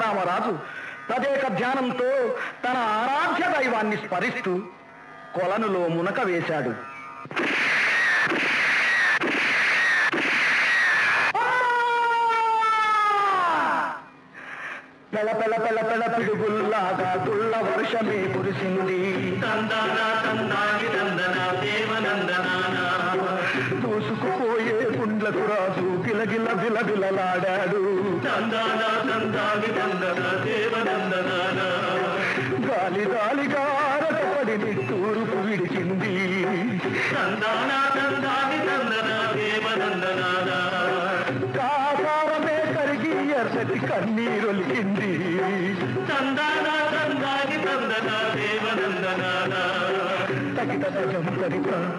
కోదండరామరాజు తదేక ధ్యానంతో తన ఆరాధ్య దైవాన్ని స్మరిస్తూ కొలనులో మునక వేశాడు పెళ పెళ పెళ పెళ పిడుగుల్లాగా తుళ్ళ వర్షమే కురిసింది దూసుకుపోయే గుండ్లకు రాజు గిలగిల విలవిలలాడాడు గాలి గాలిగా రకపడి నిట్టూరుపు విడిచింది కాసారమే కరిగి ఎర్రటి కన్నీరొలికింది తగిన తగం తరిత